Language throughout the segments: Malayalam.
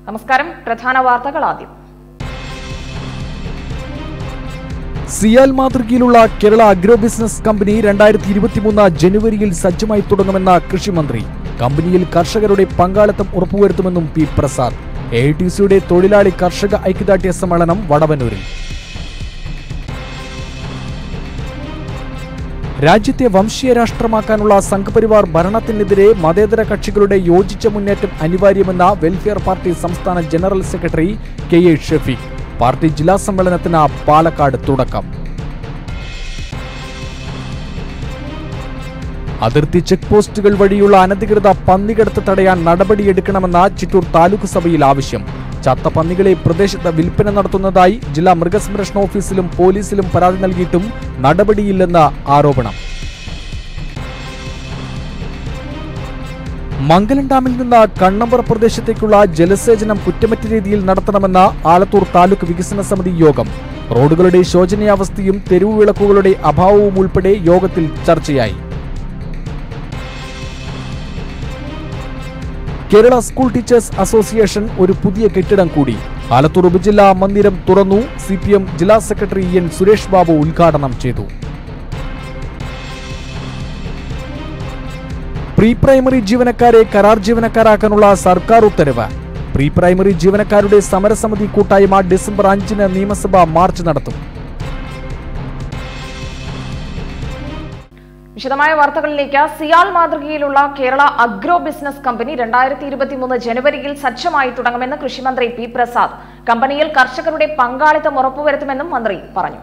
നമസ്കാരം പ്രധാന വാർത്തകൾ ആദ്യം സിയാൽ മാതൃകയിലുള്ള കേരള അഗ്രോ ബിസിനസ് കമ്പനി രണ്ടായിരത്തി ഇരുപത്തിമൂന്ന് ജനുവരിയിൽ സജ്ജമായി തുടങ്ങുമെന്ന കൃഷിമന്ത്രി കമ്പനിയിൽ കർഷകരുടെ പങ്കാളിത്തം ഉറപ്പുവരുത്തുമെന്നും പി പ്രസാദ് എ ടി സിയുടെ തൊഴിലാളി കർഷക ഐക്യദാർഢ്യ സമ്മേളനം വടവന്നൂരിൽ രാജ്യത്തെ വംശീയ രാഷ്ട്രമാക്കാനുള്ള സംഘപരിവാർ ഭരണത്തിനെതിരെ മതേതര കക്ഷികളുടെ യോജിച്ച മുന്നേറ്റം അനിവാര്യമെന്ന വെൽഫെയർ പാർട്ടി സംസ്ഥാന general secretary K A Shafeeq party ജില്ലാ സമ്മേളനത്തിന് പാലക്കാട് തുടക്കം അതിർത്തി ചെക്ക് പോസ്റ്റുകൾ വഴിയുള്ള അനധികൃത പന്നികടത്ത് തടയാൻ നടപടിയെടുക്കണമെന്ന ചിറ്റൂർ താലൂക്ക് സഭയിൽ ആവശ്യം ചത്ത പന്നികളെ പ്രദേശത്ത് വിൽപ്പന നടത്തുന്നതായി ജില്ലാ മൃഗസംരക്ഷണ ഓഫീസിലും പോലീസിലും പരാതി നൽകിയിട്ടും നടപടിയില്ലെന്ന ആരോപണം മംഗലം ഡാമിൽ നിന്ന് കണ്ണമ്പറ പ്രദേശത്തേക്കുള്ള ജലസേചനം കുറ്റമറ്റ രീതിയിൽ നടത്തണമെന്ന ആലത്തൂർ താലൂക്ക് വികസന സമിതി യോഗം റോഡുകളുടെ ശോചനീയാവസ്ഥയും തെരുവു വിളക്കുകളുടെ അഭാവവും ഉൾപ്പെടെ യോഗത്തിൽ ചർച്ചയായി കേരള സ്കൂൾ ടീച്ചേഴ്സ് അസോസിയേഷൻ ഒരു പുതിയ കെട്ടിടം കൂടി ആലത്തൂർ ഉപജില്ലാ മന്ദിരം തുറന്നു സി പി എം ജില്ലാ സെക്രട്ടറി എൻ സുരേഷ് ബാബു ഉദ്ഘാടനം ചെയ്തു പ്രീ പ്രൈമറി ജീവനക്കാരെ കരാർ ജീവനക്കാരാക്കാനുള്ള സർക്കാർ ഉത്തരവ് പ്രീ പ്രൈമറി ജീവനക്കാരുടെ സമരസമിതി കൂട്ടായ്മ ഡിസംബർ അഞ്ചിന് നിയമസഭ മാർച്ച് നടത്തും വിശദമായ വാർത്തകളിലേക്ക് സിയാൽ മാതൃകയിലുള്ള കേരള അഗ്രോ ബിസിനസ് കമ്പനി രണ്ടായിരത്തി ഇരുപത്തിമൂന്ന് ജനുവരിയിൽ സജ്ജമായി തുടങ്ങുമെന്ന് കൃഷിമന്ത്രി പി പ്രസാദ് കമ്പനിയിൽ കർഷകരുടെ പങ്കാളിത്തം ഉറപ്പുവരുത്തുമെന്നും മന്ത്രി പറഞ്ഞു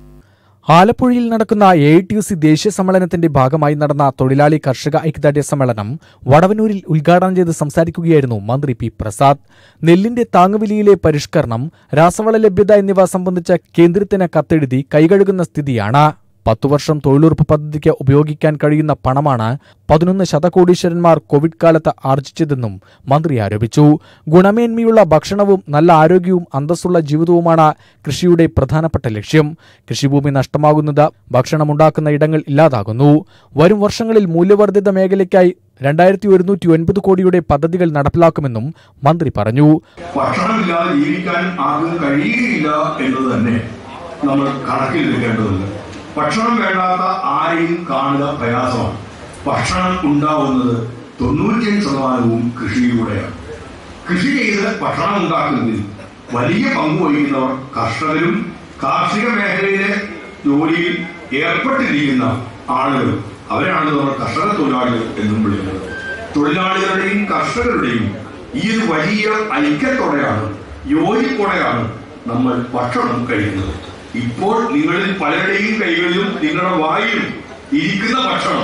ആലപ്പുഴയിൽ നടക്കുന്ന എ ടി യു സി ദേശീയ സമ്മേളനത്തിന്റെ ഭാഗമായി നടന്ന തൊഴിലാളി കർഷക ഐക്യദാർഢ്യ സമ്മേളനം വടവന്നൂരിൽ ഉദ്ഘാടനം ചെയ്ത് സംസാരിക്കുകയായിരുന്നു മന്ത്രി പി പ്രസാദ് നെല്ലിന്റെ താങ്ങുവിലയിലെ പരിഷ്കരണം രാസവള ലഭ്യത എന്നിവ സംബന്ധിച്ച കേന്ദ്രത്തിന് കത്തെഴുതി കൈകഴുകുന്ന സ്ഥിതിയാണ് പത്തു വർഷം തൊഴിലുറപ്പ് പദ്ധതിക്ക് ഉപയോഗിക്കാൻ കഴിയുന്ന പണമാണ് പതിനൊന്ന് ശതകോടീശ്വരന്മാർ കോവിഡ് കാലത്ത് ആർജിച്ചതെന്നും മന്ത്രി ആരോപിച്ചു ഗുണമേന്മയുള്ള ഭക്ഷണവും നല്ല ആരോഗ്യവും അന്തസ്സുള്ള ജീവിതവുമാണ് കൃഷിയുടെ പ്രധാനപ്പെട്ട ലക്ഷ്യം കൃഷിഭൂമി നഷ്ടമാകുന്നത് ഭക്ഷണമുണ്ടാക്കുന്ന ഇടങ്ങൾ ഇല്ലാതാകുന്നു വരും വർഷങ്ങളിൽ മൂല്യവർദ്ധിത മേഖലയ്ക്കായി രണ്ടായിരത്തി ഒരുന്നൂറ്റി ഒൻപത് കോടിയുടെ പദ്ധതികൾ നടപ്പിലാക്കുമെന്നും മന്ത്രി പറഞ്ഞു ഭക്ഷണമില്ലാതെ ജീവിക്കാൻ ആർക്കും കഴിയുകയില്ല എന്നത് തന്നെ നമ്മൾ കണക്കിലെടുക്കേണ്ടതുണ്ട് ഭക്ഷണം വേണ്ടാത്ത ആരെയും കാണുക പ്രയാസമാണ് ഭക്ഷണം ഉണ്ടാവുന്നത് തൊണ്ണൂറ്റിയഞ്ച് ശതമാനവും കൃഷിയിലൂടെയാണ് കൃഷി ചെയ്ത് ഭക്ഷണം ഉണ്ടാക്കുന്നതിൽ വലിയ പങ്ക് വഹിക്കുന്നവർ കർഷകരും കാർഷിക മേഖലയിലെ ജോലിയിൽ ഏർപ്പെട്ടിരിക്കുന്ന ആളുകൾ അവരാണ് നമ്മൾ കർഷക തൊഴിലാളികൾ എന്നും വിളിക്കുന്നത് തൊഴിലാളികളുടെയും കർഷകരുടെയും ഈ ഒരു വലിയ ഐക്യത്തോടെയാണ് യോജിപ്പോടെയാണ് നമ്മൾ ഭക്ഷണം കഴിക്കുന്നത് ഇപ്പോൾ നിങ്ങളിൽ പലരുടെയും കൈകളിലും നിങ്ങളുടെ വായിലും ഇരിക്കുന്ന ഭക്ഷണം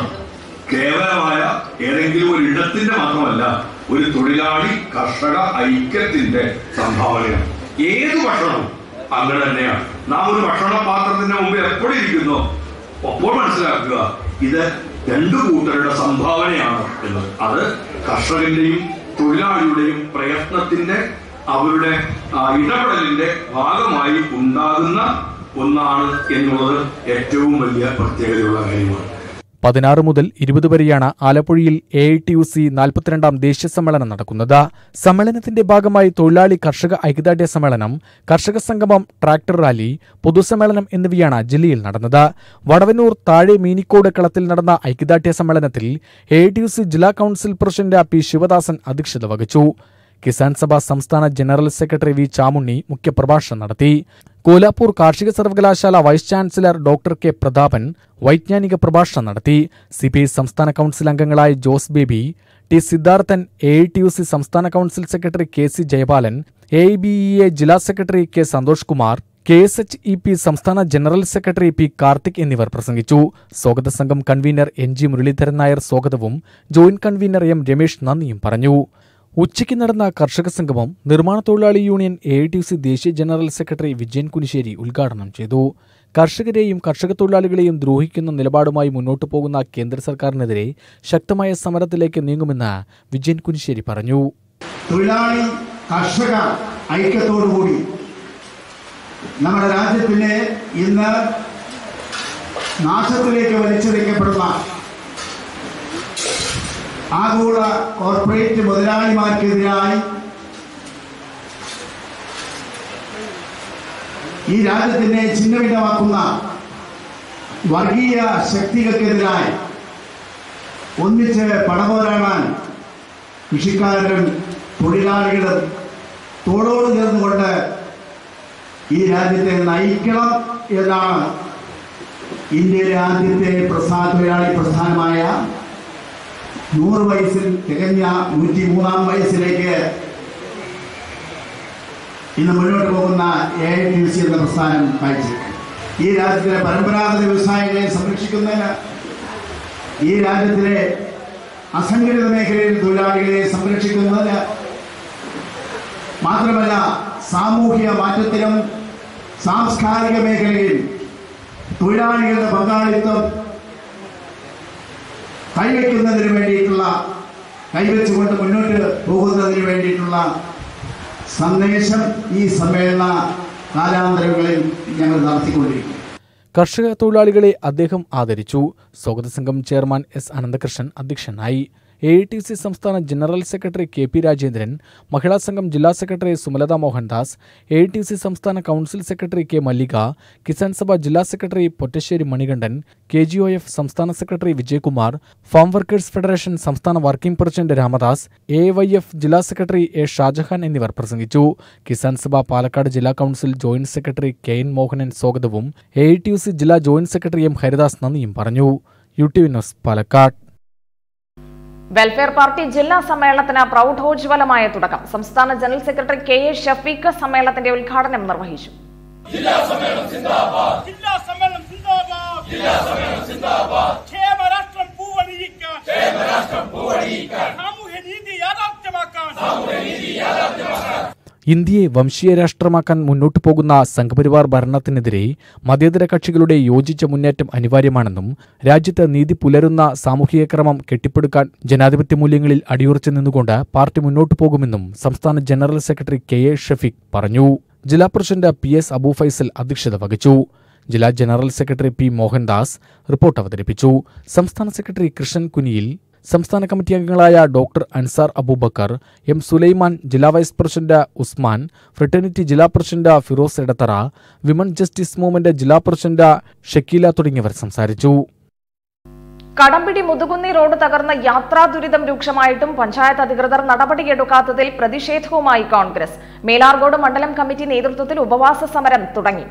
കേവലമായ ഏതെങ്കിലും ഒരു ഇടത്തിന്റെ മാത്രമല്ല ഒരു തൊഴിലാളി കർഷക ഐക്യത്തിന്റെ സംഭാവനയാണ് ഏത് ഭക്ഷണവും അങ്ങനെ തന്നെയാണ് നാം ഒരു ഭക്ഷണ പാത്രത്തിന്റെ മുമ്പിൽ എപ്പോഴും ഇരിക്കുന്നോ അപ്പോൾ മനസ്സിലാക്കുക ഇത് രണ്ടു കൂട്ടരുടെ സംഭാവനയാണ് എന്നത് അത് കർഷകന്റെയും തൊഴിലാളിയുടെയും പ്രയത്നത്തിന്റെ അവരുടെ ആ, ഇടപെടലിന്റെ ഭാഗമായി ഉണ്ടാകുന്ന ഒന്നാണ് എന്നുള്ളത് ഏറ്റവും വലിയ പ്രത്യേകതയുള്ള കാര്യമാണ് പതിനാറ് മുതൽ ഇരുപത് വരെയാണ് ആലപ്പുഴയിൽ A I T U C നാൽപ്പത്തിരണ്ടാം ദേശീയ സമ്മേളനം നടക്കുന്നത് സമ്മേളനത്തിന്റെ ഭാഗമായി തൊഴിലാളി കർഷക ഐക്യദാർഢ്യ സമ്മേളനം കർഷക സംഗമം ട്രാക്ടർ റാലി പൊതുസമ്മേളനം എന്നിവയാണ് ജില്ലയിൽ നടന്നത് വടവന്നൂർ താഴെ മീനിക്കോട് കളത്തിൽ നടന്ന ഐക്യദാർഢ്യ സമ്മേളനത്തിൽ A I T U C ജില്ലാ കൌൺസിൽ പ്രസിഡന്റ് പി ശിവദാസൻ അധ്യക്ഷത വഹിച്ചു കിസാൻ സഭ സംസ്ഥാന ജനറൽ സെക്രട്ടറി വി ചാമുണ്ണി മുഖ്യപ്രഭാഷണം നടത്തി കോലാപ്പൂർ കാർഷിക സർവകലാശാല vice chancellor doctor K Prathapan വൈജ്ഞാനിക പ്രഭാഷണം നടത്തി സി പി ഐ സംസ്ഥാന കൌൺസിൽ അംഗങ്ങളായ Jose Baby T Sidharthan A I T U C സംസ്ഥാന council secretary K C Jayapalan A I B E A ജില്ലാ secretary K Santhosh Kumar K S H E P സംസ്ഥാന ജനറൽ സെക്രട്ടറി പി കാർത്തിക് എന്നിവർ പ്രസംഗിച്ചു സ്വാഗത സംഘം convener N G Muraleedharan Nair സ്വാഗതവും ജോയിന്റ് കൺവീനർ എം രമേശ് നന്ദിയും പറഞ്ഞു ഉച്ചയ്ക്ക് നടന്ന കർഷക സംഗമം നിർമ്മാണ തൊഴിലാളി union A I T C ദേശീയ ജനറൽ സെക്രട്ടറി വിജയൻ കുനിശ്ശേരി ഉദ്ഘാടനം ചെയ്തു കർഷകരെയും കർഷക തൊഴിലാളികളെയും ദ്രോഹിക്കുന്ന നിലപാടുമായി മുന്നോട്ടു പോകുന്ന കേന്ദ്ര സർക്കാരിനെതിരെ ശക്തമായ സമരത്തിലേക്ക് നീങ്ങുമെന്ന് വിജയൻ കുനിശ്ശേരി പറഞ്ഞു തൊഴിലാളി കർഷക ഐക്യത്തോടുകൂടി നമ്മുടെ രാജ്യത്തിനെ ഇന്ന് നാശത്തിലേക്ക് വലിച്ചെറിക്കപ്പെടുന്ന ആഗോള കോർപ്പറേറ്റ് മുതലാളിമാർക്കെതിരായി ഈ രാജ്യത്തിനെ ഛിന്നഭിന്നമാക്കുന്ന വർഗീയ ശക്തികൾക്കെതിരായി ഒന്നിച്ച് പടപോരാടാൻ കൃഷിക്കാരും തൊഴിലാളികളും തോളോട് ചേർന്നുകൊണ്ട് ഈ രാജ്യത്തെ നയിക്കണം എന്നാണ് ഇന്ത്യയിലെ ആദ്യത്തെ പ്രസ്ഥാന തൊഴിലാളി പ്രസ്ഥാനമായ നൂറ് വയസ്സിൽ തികഞ്ഞ നൂറ്റി മൂന്നാം വയസ്സിലേക്ക് ഇന്ന് മുന്നോട്ട് പോകുന്ന എ ഐ ടി സി എന്ന പ്രസ്ഥാനം കാഴ്ചവെക്കും ഈ രാജ്യത്തിലെ പരമ്പരാഗത വ്യവസായങ്ങളെ സംരക്ഷിക്കുന്നതിന് ഈ രാജ്യത്തിലെ അസംഘടിത മേഖലയിൽ തൊഴിലാളികളെ സംരക്ഷിക്കുന്നതിന് മാത്രമല്ല സാമൂഹിക മാറ്റത്തിനും സാംസ്കാരിക മേഖലയിൽ തൊഴിലാളികളുടെ പങ്കാളിത്തം കൈവയ്ക്കുന്നതിന് വേണ്ടിയിട്ടുള്ള കൈവച്ചുകൊണ്ട് മുന്നോട്ട് പോകുന്നതിന് വേണ്ടിയിട്ടുള്ള സന്ദേശം ഈ സമ്മേളന കാലാന്തരങ്ങളിൽ ഞങ്ങൾ നടത്തിക്കൊണ്ടിരിക്കും കർഷക തൊഴിലാളികളെ അദ്ദേഹം ആദരിച്ചു സ്വാഗത സംഘം ചെയർമാൻ എസ് അനന്തകൃഷ്ണൻ അധ്യക്ഷനായി എ ഐ ടി സി സംസ്ഥാന general secretary K P Rajendran Mahila Sangham ജില്ലാ secretary Sumalatha Mohandas A I T C സംസ്ഥാന council secretary K Mallika Kisan Sabha ജില്ലാ secretary Pottassery Manikandan K G O F സംസ്ഥാന secretary Vijayakumar farm workers federation സംസ്ഥാന working president Ramadas A Y F ജില്ലാ സെക്രട്ടറി എ ഷാജഹാൻ എന്നിവർ പ്രസംഗിച്ചു കിസാൻ സഭ പാലക്കാട് ജില്ലാ council joint secretary K N Mohanan സ്വാഗതവും A I T U C ജില്ലാ ജോയിന്റ് സെക്രട്ടറി എം ഹരിദാസ് നന്ദിയും പറഞ്ഞു U T V news Palakkad Welfare Party ജില്ലാ സമ്മേളനത്തിന് പ്രൗഢോജ്വലമായ തുടക്കം സംസ്ഥാന general secretary K A Shafeeq സമ്മേളനത്തിന്റെ ഉദ്ഘാടനം നിർവഹിച്ചു ജില്ലാ സമ്മേളനം സിന്ദാബാദ് ജില്ലാ സമ്മേളനം സിന്ദാബാദ് ക്ഷേമരാഷ്ട്രം പൂവണിയിക്കാൻ ക്ഷേമരാഷ്ട്രം പൂവണിയിക്കാൻ സാമൂഹ്യ നീതി യാഥാർത്ഥ്യമാക്കാൻ സാമൂഹ്യ നീതി ഇന്ത്യയെ വംശീയ രാഷ്ട്രമാക്കാൻ മുന്നോട്ടു പോകുന്ന സംഘപരിവാർ ഭരണത്തിനെതിരെ മതേതര കക്ഷികളുടെ യോജിച്ച മുന്നേറ്റം അനിവാര്യമാണെന്നും രാജ്യത്ത് നീതി പുലരുന്ന സാമൂഹിക ക്രമം കെട്ടിപ്പടുക്കാൻ ജനാധിപത്യ മൂല്യങ്ങളിൽ അടിയുറച്ചു നിന്നുകൊണ്ട് പാർട്ടി മുന്നോട്ടു പോകുമെന്നും സംസ്ഥാന general secretary K A Shafeeq പറഞ്ഞു ജില്ലാ president P S Abu Faisal അധ്യക്ഷത വഹിച്ചു ജില്ലാ general secretary P Mohandas report അവതരിപ്പിച്ചു സംസ്ഥാന സെക്രട്ടറി കൃഷ്ണൻ കുനിയിൽ സംസ്ഥാന കമ്മിറ്റി അംഗങ്ങളായ ഡോക്ടർ അൻസാർ അബൂബക്കർ എം സുലൈമാൻ ജില്ലാ വൈസ് പ്രസിഡന്റ് ഉസ്മാൻ ഫ്രട്ടേണിറ്റി ജില്ലാ president Firoz Edathara women justice movement ജില്ലാ പ്രസിഡന്റ് ഷക്കീല തുടങ്ങിയവർ സംസാരിച്ചു കടമ്പിടി മുതുകുന്നി റോഡ് തകർന്ന യാത്രാ ദുരിതം രൂക്ഷമായിട്ടും പഞ്ചായത്ത് അധികൃതർ നടപടിയെടുക്കാത്തതിൽ പ്രതിഷേധവുമായി കോൺഗ്രസ് മേലാർകോട് മണ്ഡലം കമ്മിറ്റി നേതൃത്വത്തിൽ ഉപവാസ സമരം തുടങ്ങി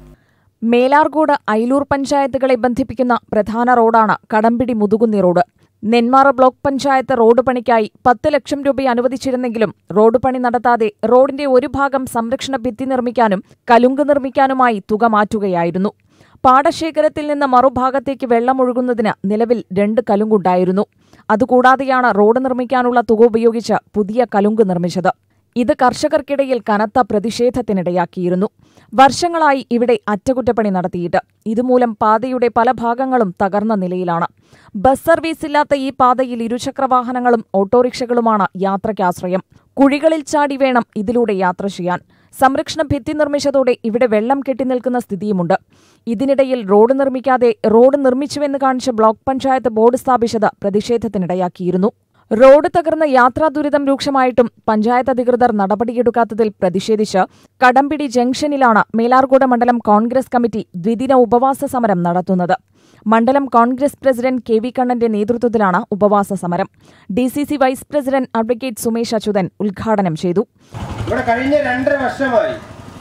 മേലാർകോട് അയിലൂർ പഞ്ചായത്തുകളെ ബന്ധിപ്പിക്കുന്ന പ്രധാന റോഡാണ് Kadambidi Muthukunni road Nenmara block panchayat road പണിക്കായി പത്ത് ലക്ഷം രൂപ അനുവദിച്ചിരുന്നെങ്കിലും റോഡ് പണി നടത്താതെ റോഡിന്റെ ഒരു ഭാഗം സംരക്ഷണ ഭിത്തി നിർമ്മിക്കാനും കലുങ്ക് നിർമ്മിക്കാനുമായി തുക മാറ്റുകയായിരുന്നു പാടശേഖരത്തിൽ നിന്ന് മറുഭാഗത്തേക്ക് വെള്ളമൊഴുകുന്നതിന് നിലവിൽ രണ്ട് കലുങ്കുണ്ടായിരുന്നു അതുകൂടാതെയാണ് റോഡ് നിർമ്മിക്കാനുള്ള തുക ഉപയോഗിച്ച് പുതിയ കലുങ്ക് നിർമ്മിച്ചത് ഇത് കർഷകർക്കിടയിൽ കനത്ത പ്രതിഷേധത്തിനിടയാക്കിയിരുന്നു വർഷങ്ങളായി ഇവിടെ അറ്റകുറ്റപ്പണി നടത്തിയിട്ട് ഇതുമൂലം പാതയുടെ പല ഭാഗങ്ങളും തകർന്ന നിലയിലാണ് ബസ് സർവീസ് ഇല്ലാത്ത ഈ പാതയിൽ ഇരുചക്രവാഹനങ്ങളും ഓട്ടോറിക്ഷകളുമാണ് യാത്രയ്ക്കാശ്രയം കുഴികളിൽ ചാടി വേണം ഇതിലൂടെ യാത്ര ചെയ്യാൻ സംരക്ഷണ ഭിത്തി നിർമ്മിച്ചതോടെ ഇവിടെ വെള്ളം കെട്ടിനിൽക്കുന്ന സ്ഥിതിയുമുണ്ട് ഇതിനിടയിൽ റോഡ് നിർമ്മിക്കാതെ റോഡ് നിർമ്മിച്ചുവെന്ന് കാണിച്ച് ബ്ലോക്ക് പഞ്ചായത്ത് ബോർഡ് സ്ഥാപിച്ചത് പ്രതിഷേധത്തിനിടയാക്കിയിരുന്നു റോഡ് തകർന്ന യാത്രാ ദുരിതം രൂക്ഷമായിട്ടും പഞ്ചായത്ത് അധികൃതർ നടപടിയെടുക്കാത്തതിൽ പ്രതിഷേധിച്ച് കടമ്പിടി ജംഗ്ഷനിലാണ് മേലാർകോട് മണ്ഡലം കോൺഗ്രസ് കമ്മിറ്റി ദ്വിദിന ഉപവാസ സമരം നടത്തുന്നത് മണ്ഡലം കോൺഗ്രസ് പ്രസിഡന്റ് കെ വി കണ്ണന്റെ നേതൃത്വത്തിലാണ് ഉപവാസ സമരം D C C vice president advocate Sumesh Achuthan ഉദ്ഘാടനം ചെയ്തു ഇവിടെ കഴിഞ്ഞ രണ്ടര വർഷമായി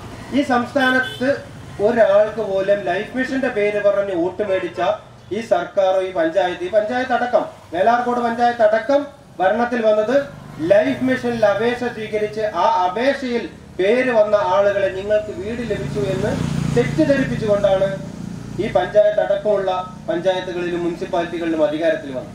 ഈ സംസ്ഥാനത്ത് ഒരാൾക്ക് പോലും ലൈഫ് മിഷന്റെ പേര് പറഞ്ഞ് വോട്ട് മേടിച്ച ഈ സർക്കാരോ ഈ പഞ്ചായത്ത് ഈ പഞ്ചായത്ത് അടക്കം വേലാർകോട് പഞ്ചായത്ത് അടക്കം ഭരണത്തിൽ വന്നത് ലൈഫ് മിഷനിൽ അപേക്ഷ സ്വീകരിച്ച് ആ അപേക്ഷയിൽ പേര് വന്ന ആളുകളെ നിങ്ങൾക്ക് വീട് ലഭിച്ചു എന്ന് തെറ്റിദ്ധരിപ്പിച്ചുകൊണ്ടാണ് ഈ പഞ്ചായത്ത് അടക്കമുള്ള പഞ്ചായത്തുകളിലും മുനിസിപ്പാലിറ്റികളിലും അധികാരത്തിൽ വന്നത്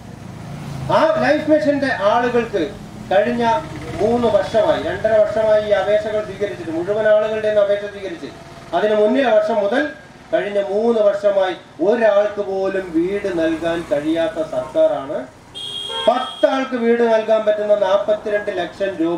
ആ ലൈഫ് മിഷന്റെ ആളുകൾക്ക് കഴിഞ്ഞ മൂന്ന് വർഷമായി രണ്ടര വർഷമായി ഈ അപേക്ഷകൾ സ്വീകരിച്ചിട്ട് മുഴുവൻ ആളുകളുടെ അപേക്ഷ സ്വീകരിച്ച് അതിന് മുന്നിലെ വർഷം മുതൽ കഴിഞ്ഞ മൂന്ന് വർഷമായി ഒരാൾക്ക് പോലും വീട് നൽകാൻ കഴിയാത്ത സർക്കാരാണ് പത്താൾക്ക് വീട് നൽകാൻ പറ്റുന്ന നാൽപ്പത്തിരണ്ട് ലക്ഷം രൂപ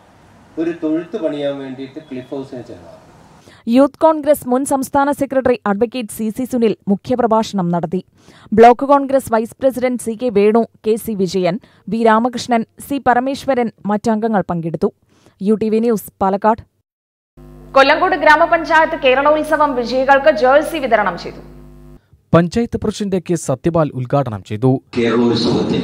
ഒരു തൊഴുത്ത് പണിയാൻ വേണ്ടിയിട്ട് ക്ലിഫ് ഹൗസിന് ചെലവാണ് യൂത്ത് കോൺഗ്രസ് മുൻ സംസ്ഥാന secretary advocate C C Sunil മുഖ്യപ്രഭാഷണം നടത്തി block Congress vice president C K Venu K C Vijayan V Ramakrishnan C Parameswaran മറ്റംഗങ്ങൾ പങ്കെടുത്തു U T V news Palakkad Kollengode ഗ്രാമപഞ്ചായത്ത് കേരളോത്സവം വിജയികൾക്ക് ജേഴ്സി വിതരണം ചെയ്തു പഞ്ചായത്ത് പ്രസിഡന്റ് കെ സത്യപാൽ ഉദ്ഘാടനം ചെയ്തു കേരളോത്സവത്തിൽ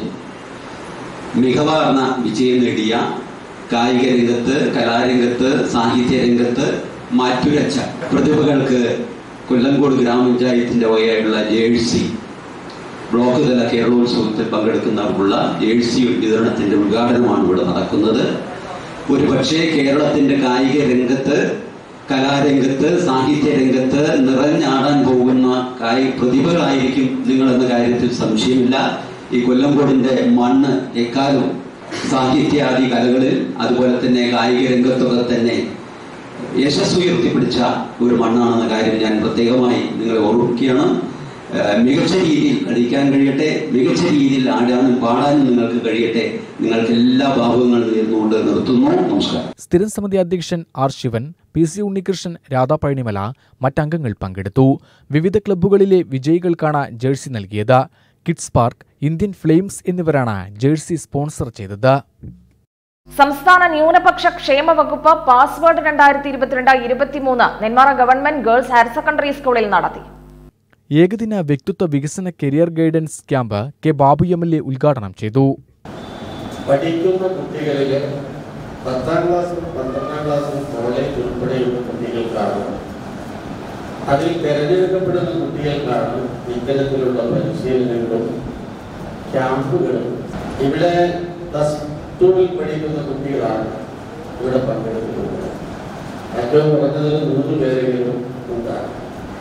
മികവാർന്ന വിജയം നേടിയ കായിക രംഗത്ത് കലാരംഗത്ത് സാഹിത്യ രംഗത്ത് മാറ്റുരച്ച പ്രതിഭകൾക്ക് കൊല്ലങ്കോട് ഗ്രാമപഞ്ചായത്തിന്റെ വകയായിട്ടുള്ള ജേഴ്സി ബ്ലോക്ക് തല കേരളോത്സവത്തിൽ പങ്കെടുക്കുന്നവർക്കുള്ള ജേഴ്സി വിതരണത്തിന്റെ ഉദ്ഘാടനമാണ് ഇവിടെ നടക്കുന്നത് ഒരുപക്ഷെ കേരളത്തിന്റെ കായിക രംഗത്ത് കലാരംഗത്ത് സാഹിത്യ രംഗത്ത് നിറഞ്ഞാടാൻ പോകുന്ന കായി പ്രതിഭകളായിരിക്കും നിങ്ങളെന്ന കാര്യത്തിൽ സംശയമില്ല ഈ കൊല്ലംകോടിന്റെ മണ്ണ് എക്കാലവും സാഹിത്യാദി കലകളിൽ അതുപോലെ തന്നെ കായിക രംഗത്തൊക്കെ തന്നെ യശസ് ഉയർത്തിപ്പിടിച്ച ഒരു മണ്ണാണെന്ന കാര്യം ഞാൻ പ്രത്യേകമായി നിങ്ങളെ ഓർമ്മിക്കുകയാണ് ഏഹ് മികച്ച രീതിയിൽ കളിക്കാൻ കഴിയട്ടെ മികച്ച രീതിയിൽ ആടാനും പാടാനും നിങ്ങൾക്ക് കഴിയട്ടെ നിങ്ങൾക്ക് എല്ലാ ഭാവങ്ങളും നേർന്നുകൊണ്ട് നിർത്തുന്നു നമസ്കാരം സ്ഥിരം സമിതി അധ്യക്ഷൻ R Sivan P C Unnikrishnan Radha Pazhanimala മറ്റംഗങ്ങൾ പങ്കെടുത്തു വിവിധ ക്ലബ്ബുകളിലെ വിജയികൾക്കാണ് ജേഴ്സി നൽകിയത് കിഡ്സ് പാർക്ക് ഇന്ത്യൻ ഫ്ലെയിംസ് എന്നിവരാണ് ജേഴ്സി സ്പോൺസർ ചെയ്തത് സംസ്ഥാന ന്യൂനപക്ഷ ക്ഷേമ വകുപ്പ് പാസ്വേഡ് രണ്ടായിരത്തി ഇരുപത്തിരണ്ട് ഇരുപത്തിമൂന്ന് Nenmara government girls higher secondary സ്കൂളിൽ നടത്തി ഏകദിന വ്യക്തിത്വ വികസന career guidance camp K Babu M L A ഉദ്ഘാടനം ചെയ്തു പഠിക്കുന്ന കുട്ടികളിൽ പത്താം ക്ലാസ്സും പന്ത്രണ്ടാം ക്ലാസ്സും കോളേജ് ഉൾപ്പെടെയുള്ള കുട്ടികൾക്കാണ് അതിൽ തിരഞ്ഞെടുക്കപ്പെടുന്ന കുട്ടികൾക്കാണ് ഇത്തരത്തിലുള്ള പരിശീലനങ്ങളും ക്യാമ്പുകളും ഇവിടെ പ്ലസ് ടുവിൽ പഠിക്കുന്ന കുട്ടികളാണ് ഇവിടെ പങ്കെടുക്കുന്നത് ഏറ്റവും കുറഞ്ഞതിൽ നൂറ് പേരെങ്കിലും ഉണ്ടാകും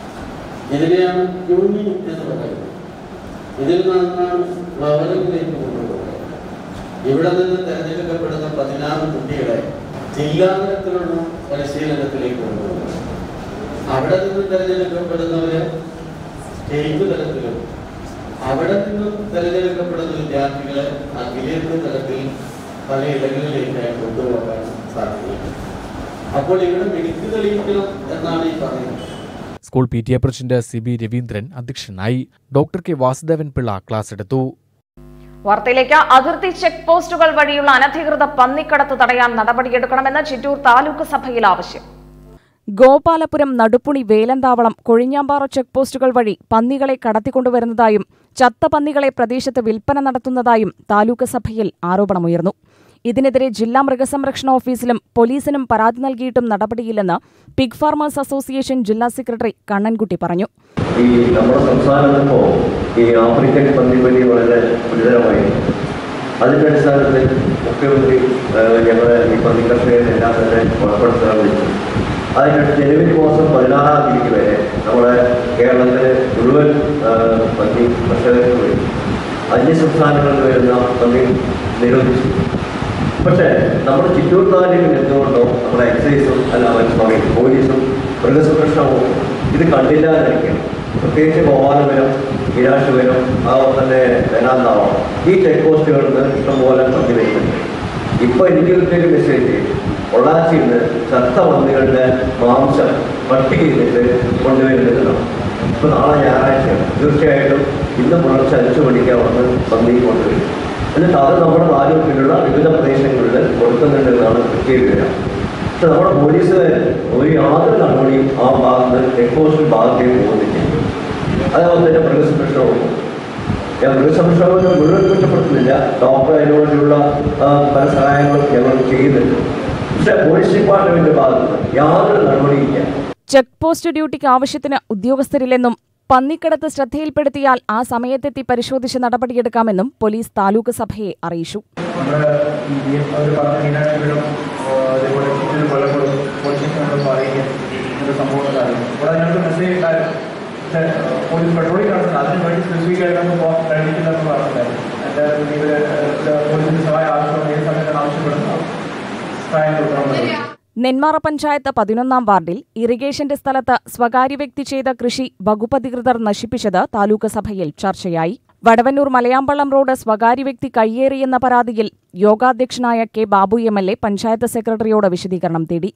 ഇതിനെയാണ് യൂണിയൻ എന്ന് പറയുന്നത് ഇതിൽ നിന്നാണ് ഫ്ലവറിംഗിലേക്ക് കൊണ്ടുപോകുന്നത് ഇവിടെ നിന്ന് തിരഞ്ഞെടുക്കപ്പെടുന്ന പതിനാറ് കുട്ടികളെ ജില്ലാതലത്തിലുള്ള പരിശീലനത്തിലേക്ക് കൊണ്ടുപോകുന്നു അവിടെ നിന്ന് തിരഞ്ഞെടുക്കപ്പെടുന്നവരെ സ്റ്റേറ്റ് തലത്തിലും അവിടെ നിന്നും തിരഞ്ഞെടുക്കപ്പെടുന്ന വിദ്യാർത്ഥികളെ അഖിലേന്ത്യ തലത്തിൽ പല ഇടങ്ങളിലേക്കായി കൊണ്ടുപോകാൻ സാധിക്കും അപ്പോൾ ഇവിടെ മിടുക്ക് തെളിയിക്കണം എന്നാണ് ഈ പറയുന്നത് school P T A president C B Raveendran അധ്യക്ഷനായി doctor K Vasudevan Pillai class എടുത്തു വാർത്തയിലേക്ക് അതിർത്തി ചെക്ക് പോസ്റ്റുകൾ വഴിയുള്ള അനധികൃത പന്നിക്കടത്ത് തടയാൻ നടപടിയെടുക്കണമെന്ന് ചിറ്റൂർ താലൂക്ക് സഭയിൽ ആവശ്യം ഗോപാലപുരം നടുപ്പുണി വേലന്താവളം കൊഴിഞ്ഞാമ്പാറ ചെക്ക് പോസ്റ്റുകൾ വഴി പന്നികളെ കടത്തിക്കൊണ്ടുവരുന്നതായും ചത്ത പന്നികളെ പ്രദേശത്ത് വിൽപ്പന നടത്തുന്നതായും താലൂക്ക് സഭയിൽ ആരോപണമുയർന്നു ഇതിനെതിരെ ജില്ലാ മൃഗസംരക്ഷണ ഓഫീസിലും പോലീസിനും പരാതി നൽകിയിട്ടും നടപടിയില്ലെന്ന് പിഗ് ഫാർമേഴ്സ് അസോസിയേഷൻ ജില്ലാ സെക്രട്ടറി കണ്ണൻകുട്ടി പറഞ്ഞു ഈ നമ്മുടെ സംസ്ഥാനത്തിപ്പോൾ ഈ ആഫ്രിക്കൻ പന്നിപ്പനി വളരെ ഗുരുതരമായി അതിൻ്റെ അടിസ്ഥാനത്തിൽ മുഖ്യമന്ത്രി ഏഹ്, ഞങ്ങളെ ഈ പന്നി കർഷകരെല്ലാം തന്നെ ഉൾപ്പെടുത്താൻ വിളിച്ചു അതിനടുത്ത് ജനുവരി മാസം പതിനാറാം തീയതി വരെ നമ്മുടെ കേരളത്തിലെ മുഴുവൻ ഏഹ്, പന്നി കർഷകർക്ക് വേണ്ടി അന്യ സംസ്ഥാനങ്ങളിൽ വരുന്ന പന്നി നിരോധിച്ചു പക്ഷേ നമ്മുടെ ചിറ്റൂർ താലൂക്കിൽ എന്തുകൊണ്ടോ നമ്മുടെ എക്സൈസും അല്ല സോറി പോലീസും മൃഗസംരക്ഷണവും ഇത് കണ്ടില്ല എന്നിരിക്കണം പ്രത്യേകിച്ച് ഗോപാലപുരം ഈരാശുപുരം അതുപോലെ തന്നെ വേനാന്താവളം ഈ ചെക്ക് പോസ്റ്റുകളിൽ നിന്ന് ഇഷ്ടംപോലെ പന്നി വരുന്നുണ്ട് ഇപ്പോൾ എനിക്ക് കിട്ടിയൊരു മെസ്സേജ് പൊള്ളാച്ചിയിൽ നിന്ന് ചത്ത പന്നികളുടെ മാംസം പട്ടിക ചെയ്തിട്ട് കൊണ്ടുവരുന്നതാണ് ഇപ്പോൾ നാളെ ഞായറാഴ്ചയാണ് തീർച്ചയായിട്ടും ഇന്ന് പുലർച്ചെ അഞ്ചു മണിക്ക് വന്ന് പന്നി കൊണ്ടുവരും എന്നിട്ട് അത് നമ്മുടെ താലൂക്കിലുള്ള വിവിധ പ്രദേശങ്ങളിൽ കൊടുക്കുന്നുണ്ടെന്നാണ് കിട്ടിയ വിവരം പക്ഷെ നമ്മുടെ പോലീസുകാർ ഒരു യാതൊരു നടപടിയും ആ ഭാഗത്ത് ചെക്ക് പോസ്റ്റ് ഭാഗത്തേക്ക് പോകുന്നില്ല അതേപോലെ തന്നെ മൃഗസംരക്ഷണവും ഞാൻ മൃഗസംരക്ഷണത്തെ മുഴുവൻ കുറ്റപ്പെടുത്തുന്നില്ല ഡോക്ടർ അതിനുവേണ്ടിയുള്ള ആ, പല സഹായങ്ങളും ഞങ്ങൾ ചെയ്യുന്നുണ്ട് പക്ഷേ പോലീസ് ഡിപ്പാർട്ട്മെന്റിന്റെ ഭാഗത്ത് യാതൊരു നടപടിയില്ല ചെക്ക് പോസ്റ്റ് ഡ്യൂട്ടിക്ക് ആവശ്യത്തിന് ഉദ്യോഗസ്ഥരില്ലെന്നും പന്നിക്കടത്ത് ശ്രദ്ധയിൽപ്പെടുത്തിയാൽ ആ സമയത്തെത്തി പരിശോധിച്ച് നടപടിയെടുക്കാമെന്നും പോലീസ് താലൂക്ക് സഭയെ അറിയിച്ചു നമ്മുടെ ഈ ഒരു പറഞ്ഞ മീനാക്ഷികളും അതേപോലെ ചുറ്റിലും കൊല്ലപ്പെടും പോലീസ് നമ്മൾ പറയുകയും ഇങ്ങനത്തെ സംഭവങ്ങളായിരുന്നു അപ്പോൾ അതിനകത്ത് മെസ്സേജ് ഉണ്ടായിരുന്നു പക്ഷേ പോലീസ് പെട്രോളിംഗ് നടത്തുന്നത് അതിന് വേണ്ടി സ്പെസിഫിക് ആയിട്ട് നമുക്ക് പോകാൻ കഴിഞ്ഞിട്ടില്ലെന്ന് പറഞ്ഞിട്ടുണ്ടായിരുന്നു എൻ്റെ പിന്നീട് പോലീസിന്റെ സഹായം ആവശ്യമുള്ള ഏത് സമയത്താണ് ആവശ്യപ്പെടുന്നത് സഹായം കൊടുക്കണം നെന്മാറ പഞ്ചായത്ത് പതിനൊന്നാം വാർഡിൽ ഇറിഗേഷന്റെ സ്ഥലത്ത് സ്വകാര്യ വ്യക്തി ചെയ്ത കൃഷി വകുപ്പധികൃതർ നശിപ്പിച്ചത് താലൂക്ക് സഭയിൽ ചർച്ചയായി വടവന്നൂർ മലയാമ്പള്ളം റോഡ് സ്വകാര്യ വ്യക്തി കയ്യേറിയെന്ന പരാതിയിൽ യോഗാധ്യക്ഷനായ K Babu M L A panchayat സെക്രട്ടറിയോട് വിശദീകരണം തേടി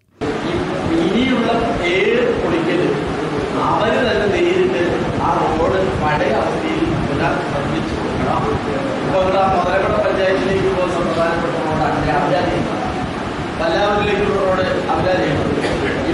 ഇനിയുള്ള ഏഴ് പൊളിക്കല് അവര് തന്നെ നേരിട്ട് ആ റോഡ് പഴയ അവസ്ഥയിൽ പുനർ നിർമ്മിച്ചു കൊടുക്കണം ഇപ്പൊ ഇവിടെ ആ മുതലക്കട പഞ്ചായത്തിലേക്ക് പോകുന്ന പ്രധാനപ്പെട്ട റോഡാണ് അവരാ ചെയ്യുന്നത് പല്ലാവൂരിലേക്കുള്ള റോഡ് അവരാ ചെയ്യുന്നത് ഇപ്പൊ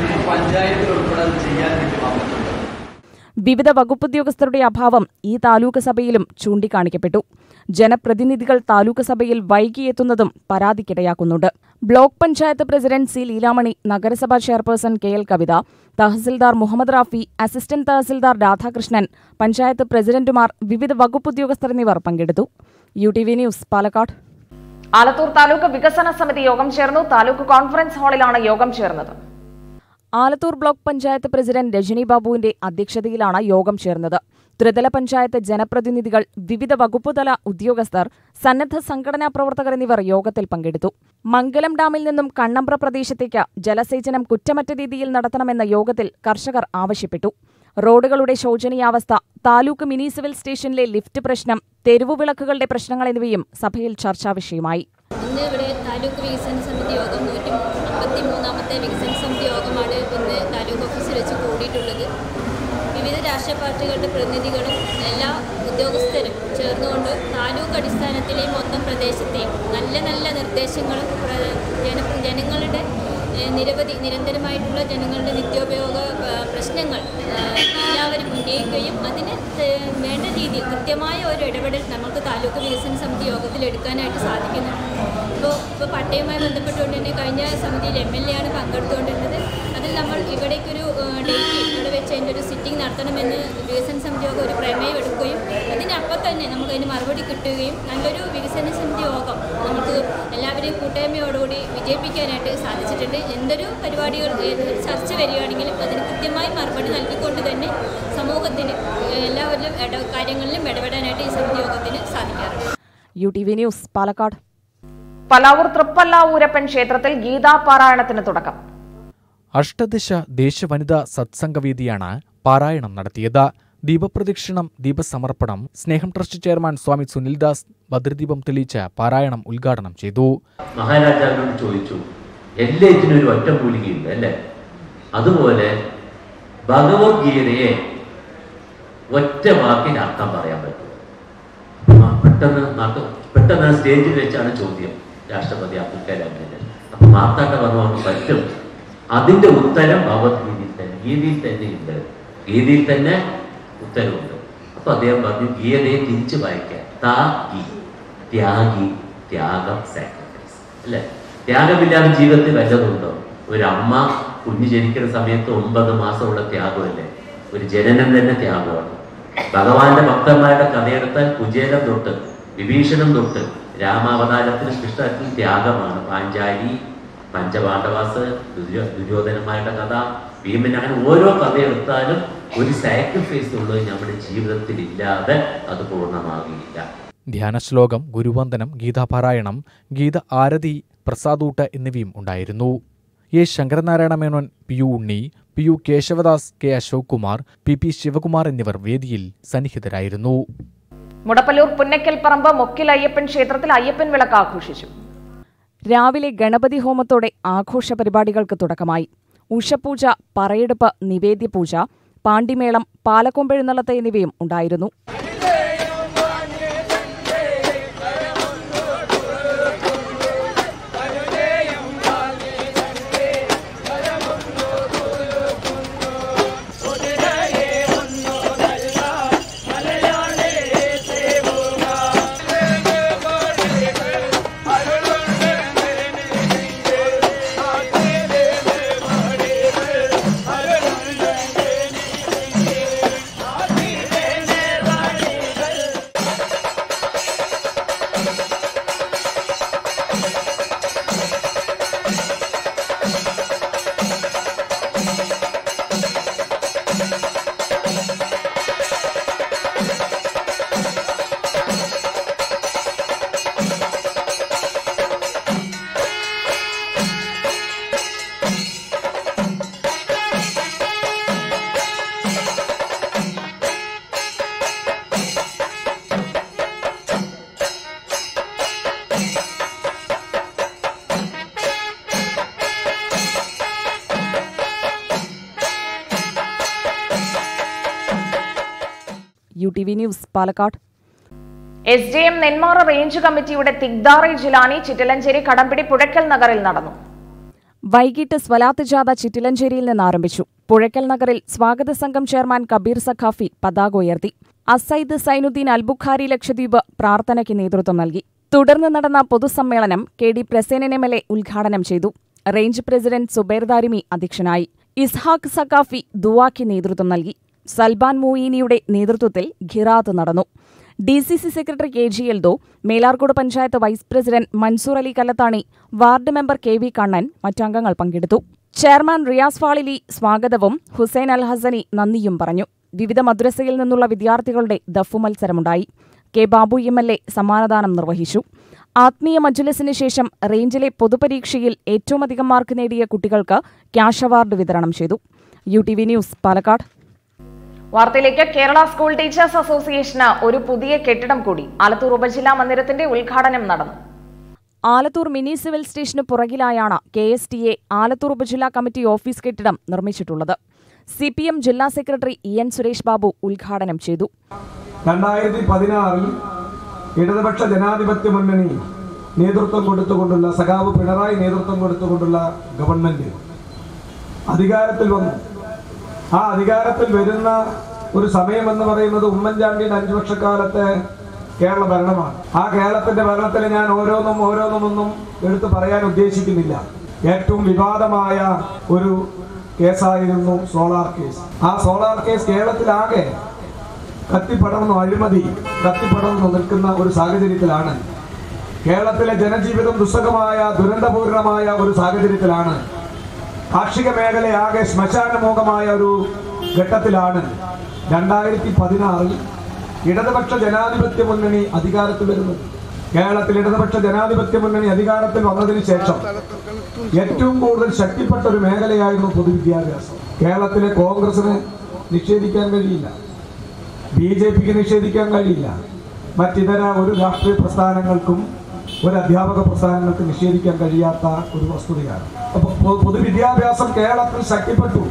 പഞ്ചായത്തിൽ ഉൾപ്പെടെ അത് ചെയ്യാൻ വേണ്ടി വന്നിട്ടുണ്ട് വിവിധ വകുപ്പുദ്യോഗസ്ഥരുടെ അഭാവം ഈ താലൂക്ക് സഭയിലും ചൂണ്ടിക്കാണിക്കപ്പെട്ടു ജനപ്രതിനിധികൾ താലൂക്ക് സഭയിൽ വൈകിയെത്തുന്നതും പരാതിക്കിടയാക്കുന്നുണ്ട് block panchayat president C Leelamani നഗരസഭാ chairperson K L Kavitha tahsildar Muhammad Rafi assistant tahsildar Radhakrishnan panchayat പ്രസിഡന്റുമാർ വിവിധ വകുപ്പുദ്യോഗസ്ഥർ എന്നിവർ പങ്കെടുത്തു U T V news Palakkad Alathur taluk വികസന സമിതി യോഗം ചേർന്നു താലൂക്ക് കോൺഫറൻസ് ഹാളിലാണ് യോഗം ചേർന്നത് ആലത്തൂർ ബ്ലോക്ക് പഞ്ചായത്ത് പ്രസിഡന്റ് രജനി ബാബുവിന്റെ അധ്യക്ഷതയിലാണ് യോഗം ചേർന്നത് ത്രിതല പഞ്ചായത്ത് ജനപ്രതിനിധികൾ വിവിധ വകുപ്പുതല ഉദ്യോഗസ്ഥർ സന്നദ്ധ സംഘടനാ പ്രവർത്തകർ എന്നിവർ യോഗത്തിൽ പങ്കെടുത്തു മംഗലം ഡാമിൽ നിന്നും കണ്ണമ്പ്ര പ്രദേശത്തേക്ക് ജലസേചനം കുറ്റമറ്റ രീതിയിൽ നടത്തണമെന്ന യോഗത്തിൽ കർഷകർ ആവശ്യപ്പെട്ടു റോഡുകളുടെ ശോചനീയാവസ്ഥ താലൂക്ക് മിനി സിവിൽ സ്റ്റേഷനിലെ ലിഫ്റ്റ് പ്രശ്നം തെരുവുവിളക്കുകളുടെ പ്രശ്നങ്ങൾ എന്നിവയും സഭയിൽ ചർച്ചാ വിഷയമായി ഇന്ന് ഇവിടെ താലൂക്ക് വികസന സമിതി യോഗം നൂറ്റി അമ്പത്തി മൂന്നാമത്തെ വികസന സമിതി യോഗമാണ് ഇന്ന് താലൂക്ക് ഓഫീസിൽ വെച്ച് കൂടിയിട്ടുള്ളത് വിവിധ രാഷ്ട്രീയ പാർട്ടികളുടെ പ്രതിനിധികളും എല്ലാ ഉദ്യോഗസ്ഥരും ചേർന്നുകൊണ്ട് താലൂക്ക് അടിസ്ഥാനത്തിലെ മൊത്തം പ്രദേശത്തെയും നല്ല നല്ല നിർദ്ദേശങ്ങളും പ്ര- ജന ജനങ്ങളുടെ ഏഹ്, നിരവധി നിരന്തരമായിട്ടുള്ള ജനങ്ങളുടെ നിത്യോപയോഗ ആ, പ്രശ്നങ്ങൾ ആ, എല്ലാവരും ഉന്നയിക്കുകയും അതിന് ഏഹ്, വേണ്ട രീതിയിൽ കൃത്യമായ ഒരു ഇടപെടൽ നമുക്ക് താലൂക്ക് വികസന സമിതി യോഗത്തിൽ എടുക്കാനായിട്ട് സാധിക്കുന്നുണ്ട് ഇപ്പോൾ ഇപ്പോൾ പട്ടയവുമായി ബന്ധപ്പെട്ടുകൊണ്ട് തന്നെ കഴിഞ്ഞ സമിതിയിൽ എം എൽ എ ആണ് പങ്കെടുത്തുകൊണ്ടിരുന്നത് അതിൽ നമ്മൾ ഇവിടേക്കൊരു ഡേറ്റ് ഇവിടെ വെച്ച് അതിൻ്റെ ഒരു സിറ്റിംഗ് നടത്തണമെന്ന് വികസന സമിതി യോഗം ഒരു പ്രമേയം എടുക്കുകയും അതിനപ്പം തന്നെ നമുക്ക് അതിന് മറുപടി കിട്ടുകയും നല്ലൊരു വികസന സമിതി യോഗം നമുക്ക് എല്ലാവരെയും കൂട്ടായ്മയോടുകൂടി വിജയിപ്പിക്കാനായിട്ട് സാധിച്ചിട്ടുണ്ട് എന്തൊരു പരിപാടികൾ ഏതൊരു ചർച്ച വരികയാണെങ്കിലും അതിന് കൃത്യമായി മറുപടി നൽകിക്കൊണ്ട് തന്നെ സമൂഹത്തിന് എല്ലാവരിലും ഇട കാര്യങ്ങളിലും ഇടപെടാനായിട്ട് ഈ സമിതി യോഗത്തിന് സാധിക്കാറുണ്ട് U T V news Palakkad Palavur Thrippalla Oorappan ക്ഷേത്രത്തിൽ ഗീതാപാരായണത്തിന് തുടക്കം അഷ്ടദശ ദേശവനിതാ സത്സംഗവേദിയാണ് പാരായണം നടത്തിയത് ദീപപ്രദക്ഷിണം ദീപസമർപ്പണം സ്നേഹം ട്രസ്റ്റ് ചെയർമാൻ സ്വാമി സുനിൽദാസ് ഭദ്രദീപം തെളിയിച്ച് പാരായണം ഉദ്ഘാടനം ചെയ്തു മഹാരാജാവിനോട് ചോദിച്ചു എല്ലാറ്റിനും ഒരു ഒറ്റമൂലികയുണ്ട് അല്ലേ അതുപോലെ ഭഗവത്ഗീതയെ ഒറ്റ വാക്കിന് അർത്ഥം പറയാൻ പറ്റും ആ, പെട്ടെന്ന് മാർക്ക് പെട്ടെന്ന് ആ സ്റ്റേജിൽ വെച്ചാണ് ചോദ്യം രാഷ്ട്രപതി അബ്ദുൽ കലാമിന്റെ അപ്പൊ മാർത്താട്ട പറഞ്ഞു പറ്റും അതിന്റെ ഉത്തരം ഭഗവത്ഗീതയിൽ തന്നെ ഗീതയിൽ തന്നെ ഉണ്ട് ഗീതയിൽ തന്നെ ഉത്തരവുണ്ട് അപ്പൊ അദ്ദേഹം പറഞ്ഞു ഗീതയെ തിരിച്ചു വായിക്കാൻ താ ഗീ ത്യാഗി ത്യാഗം സാക്രിഫൈസ് അല്ലെ ത്യാഗമില്ലാതെ ജീവിതത്തിൽ വല്ലതുണ്ടോ ഒരു അമ്മ കുഞ്ഞ് ജനിക്കുന്ന സമയത്ത് ഒമ്പത് മാസമുള്ള ത്യാഗമല്ലേ ഒരു ജനനം തന്നെ ത്യാഗമാണ് ഭഗവാന്റെ ഭക്തന്മാരുടെ കഥയെടുത്താൽ കുചേലം തൊട്ട് വിഭീഷണം തൊട്ട് രാമാവതാരത്തിന് കൃഷ്ണത്തിൽ ത്യാഗമാണ് പാഞ്ചാലി പഞ്ചപാണ്ഡവാസ് ദുര്യോ ദുര്യോധനന്മാരുടെ കഥ ഭീമൻ അങ്ങനെ ഓരോ കഥ എടുത്താലും ഒരു സാക്രിഫൈസ് ഉള്ളത് നമ്മുടെ ജീവിതത്തിൽ ഇല്ലാതെ അത് പൂർണ്ണമാകില്ല ധ്യാന ശ്ലോകം ഗുരുവന്ദനം ഗീതാപാരായണം ഗീത ആരതി പ്രസാദൂട്ട് എന്നിവയും ഉണ്ടായിരുന്നു A Sankaranarayana Menon P U Unni P U Keshavadas K Ashok Kumar P P Sivakumar എന്നിവർ വേദിയിൽ സന്നിഹിതരായിരുന്നു മുടപ്പല്ലൂർ പുന്നക്കൽ പറമ്പ് മൊക്കിൽ അയ്യപ്പൻ ക്ഷേത്രത്തിൽ അയ്യപ്പൻ വിളക്ക് ആഘോഷിച്ചു രാവിലെ ഗണപതി ഹോമത്തോടെ ആഘോഷ പരിപാടികൾക്ക് തുടക്കമായി ഉഷപൂജ പറയെടുപ്പ് നിവേദ്യപൂജ പാണ്ടിമേളം പാലക്കൊമ്പെഴുന്നള്ളത്ത് എന്നിവയും ഉണ്ടായിരുന്നു U T V news Palakkad S D M Nenmara range കമ്മിറ്റിയുടെ തിഗ്ദാറെ ജിലാനി ചിറ്റലഞ്ചേരി കടമ്പിടി പുഴയ്ക്കൽ നഗറിൽ നടന്നു വൈകിട്ട് സ്വലാത്ത് ജാഥ ചിറ്റിലഞ്ചേരിയിൽ നിന്ന് ആരംഭിച്ചു പുഴയ്ക്കൽ നഗറിൽ സ്വാഗത സംഘം ചെയർമാൻ കബീർ സഖാഫി പതാക ഉയർത്തി അസൈദ് സൈനുദ്ദീൻ അൽബുഖാരി ലക്ഷദ്വീപ് പ്രാർത്ഥനയ്ക്ക് നേതൃത്വം നൽകി തുടർന്ന് നടന്ന പൊതുസമ്മേളനം K D Prasenan M L A ഉദ്ഘാടനം ചെയ്തു റേഞ്ച് പ്രസിഡന്റ് സുബൈർ ദാരിമി അധ്യക്ഷനായി ഇസ്ഹാഖ് സഖാഫി ദുവാക്ക് നേതൃത്വം നൽകി സൽബാൻ മൂയിനിയുടെ നേതൃത്വത്തിൽ ഖിറാത്ത് നടന്നു D C C secretary K G Eldho Melarcode panchayat vice president Mansoor Ali Kallathani ward member K V Kannan മറ്റംഗങ്ങൾ പങ്കെടുത്തു ചെയർമാൻ റിയാസ് ഫാളിലി സ്വാഗതവും ഹുസൈൻ അൽ ഹസനി നന്ദിയും പറഞ്ഞു വിവിധ മദ്രസയിൽ നിന്നുള്ള വിദ്യാർത്ഥികളുടെ ദഫു മത്സരമുണ്ടായി K Babu M L A സമ്മാനദാനം നിർവഹിച്ചു ആത്മീയ മജ്ലിസിന് ശേഷം റേഞ്ചിലെ പൊതുപരീക്ഷയിൽ ഏറ്റവുമധികം മാർക്ക് നേടിയ കുട്ടികൾക്ക് ക്യാഷ് അവാർഡ് വിതരണം ചെയ്തു U T V news Palakkad വാർത്തയിലേക്ക് കേരള സ്കൂൾ ടീച്ചേഴ്സ് അസോസിയേഷന് ഒരു പുതിയ കെട്ടിടം കൂടി ആലത്തൂർ ഉപജില്ലാ മന്ദിരത്തിന്റെ ഉദ്ഘാടനം നടന്നു ആലത്തൂർ മിനി സിവിൽ സ്റ്റേഷന് പുറകിലായാണ് K S T A Alathur ഉപജില്ലാ കമ്മിറ്റി ഓഫീസ് കെട്ടിടം നിർമ്മിച്ചിട്ടുള്ളത് സി പി എം ജില്ലാ secretary E N Suresh Babu ഉദ്ഘാടനം ചെയ്തു രണ്ടായിരത്തി പതിനാറിൽ ഇടതുപക്ഷ ജനാധിപത്യ മുന്നണി നേതൃത്വം കൊടുത്തുകൊണ്ടുള്ള സഖാവ് പിണറായി നേതൃത്വം കൊടുത്തുകൊണ്ടുള്ള ഗവൺമെന്റ് അധികാരത്തിൽ വന്നു ആ അധികാരത്തിൽ വരുന്ന ഒരു സമയം എന്ന് പറയുന്നത് ഉമ്മൻചാണ്ടിയുടെ അഞ്ചു വർഷക്കാലത്തെ കേരള ഭരണമാണ് ആ കേരളത്തിന്റെ ഭരണത്തിൽ ഞാൻ ഓരോന്നും ഓരോന്നും ഒന്നും എടുത്തു പറയാൻ ഉദ്ദേശിക്കുന്നില്ല ഏറ്റവും വിവാദമായ ഒരു കേസായിരുന്നു സോളാർ കേസ് ആ സോളാർ കേസ് കേരളത്തിലാകെ കത്തിപ്പടർന്നു അഴിമതി കത്തിപ്പടർന്നു നിൽക്കുന്ന ഒരു സാഹചര്യത്തിലാണ് കേരളത്തിലെ ജനജീവിതം ദുസ്സഹമായ ദുരന്തപൂർണമായ ഒരു സാഹചര്യത്തിലാണ് കാർഷിക മേഖലയാകെ ശ്മശാനമോഹമായ ഒരു ഘട്ടത്തിലാണ് രണ്ടായിരത്തി പതിനാറിൽ ഇടതുപക്ഷ ജനാധിപത്യ മുന്നണി അധികാരത്തിൽ വരുന്നത് കേരളത്തിൽ ഇടതുപക്ഷ ജനാധിപത്യ മുന്നണി അധികാരത്തിൽ വന്നതിന് ശേഷം ഏറ്റവും കൂടുതൽ ശക്തിപ്പെട്ട ഒരു മേഖലയായിരുന്നു പൊതുവിദ്യാഭ്യാസം കേരളത്തിലെ കോൺഗ്രസിന് നിഷേധിക്കാൻ കഴിയില്ല ബി ജെ പിക്ക് നിഷേധിക്കാൻ കഴിയില്ല മറ്റിതര ഒരു രാഷ്ട്രീയ പ്രസ്ഥാനങ്ങൾക്കും ഒരു അധ്യാപക പ്രസ്ഥാനങ്ങൾക്ക് നിഷേധിക്കാൻ കഴിയാത്ത ഒരു വസ്തുതയാണ് അപ്പൊ പൊ- പൊതുവിദ്യാഭ്യാസം കേരളത്തിൽ ശക്തിപ്പെട്ടു